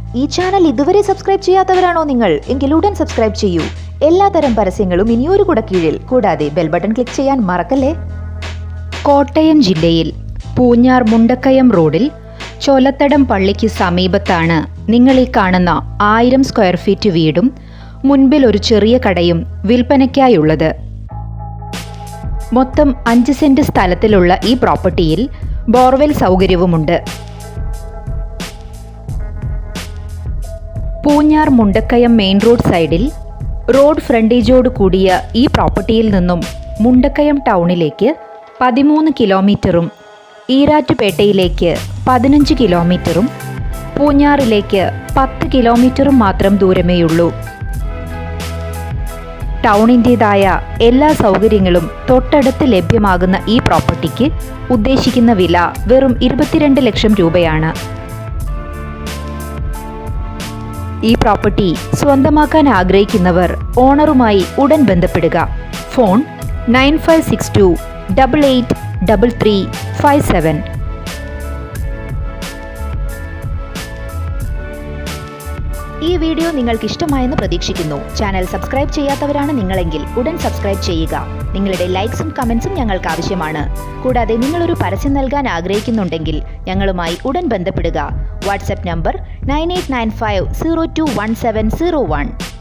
ഈ ചാനൽ ഇതുവരെ സബ്സ്ക്രൈബ് ചെയ്യാത്തവരാണോ നിങ്ങൾ എങ്കിൽ ഉടൻ സബ്സ്ക്രൈബ് ചെയ്യൂ എല്ലാതരം പരസ്യങ്ങളും ഇനിയൊരു കുട കീഴിൽ കൂടാതെ ബെൽ ബട്ടൺ ക്ലിക്ക് ചെയ്യാൻ മറക്കല്ലേ കോട്ടയം ജില്ലയിൽ പൂഞ്ഞാർ മുണ്ടക്കയം റോഡിൽ ചോലത്തടം പള്ളിക്ക് സമീപത്താണ് നിങ്ങൾ ഈ കാണുന്ന ആയിരം സ്ക്വയർ ഫീറ്റ് വീടും മുൻപിൽ ഒരു ചെറിയ കടയും വിൽപ്പനയ്ക്കായുള്ളത് മൊത്തം അഞ്ച് സെന്റ് സ്ഥലത്തിലുള്ള ഈ പ്രോപ്പർട്ടിയിൽ ബോർവെൽ സൗകര്യവുമുണ്ട് പൂഞ്ഞാർ മുണ്ടക്കയം മെയിൻ റോഡ് സൈഡിൽ റോഡ് ഫ്രണ്ടേജോട് കൂടിയ ഈ പ്രോപ്പർട്ടിയിൽ നിന്നും മുണ്ടക്കയം ടൗണിലേക്ക് പതിമൂന്ന് കിലോമീറ്ററും ഈരാറ്റുപേട്ടയിലേക്ക് പതിനഞ്ച് കിലോമീറ്ററും പൂഞ്ഞാറിലേക്ക് പത്ത് കിലോമീറ്ററും മാത്രം ദൂരമേയുള്ളൂ ടൗണിൻ്റേതായ എല്ലാ സൗകര്യങ്ങളും തൊട്ടടുത്ത് ലഭ്യമാകുന്ന ഈ പ്രോപ്പർട്ടിക്ക് ഉദ്ദേശിക്കുന്ന വില വെറും ഇരുപത്തിരണ്ട് ലക്ഷം രൂപയാണ് ഈ പ്രോപ്പർട്ടി സ്വന്തമാക്കാൻ ആഗ്രഹിക്കുന്നവർ ഓണറുമായി ഉടൻ ബന്ധപ്പെടുക phone nine five six two double eight double three five seven ഈ വീഡിയോ നിങ്ങൾക്ക് ഇഷ്ടമായെന്ന് പ്രതീക്ഷിക്കുന്നു ചാനൽ സബ്സ്ക്രൈബ് ചെയ്യാത്തവരാണ് നിങ്ങളെങ്കിൽ ഉടൻ സബ്സ്ക്രൈബ് ചെയ്യുക നിങ്ങളുടെ ലൈക്സും കമൻസും ഞങ്ങൾക്ക് ആവശ്യമാണ് കൂടാതെ നിങ്ങളൊരു പരസ്യം നൽകാൻ ആഗ്രഹിക്കുന്നുണ്ടെങ്കിൽ ഞങ്ങളുമായി ഉടൻ ബന്ധപ്പെടുക WhatsApp number nine eight nine five zero two one seven zero one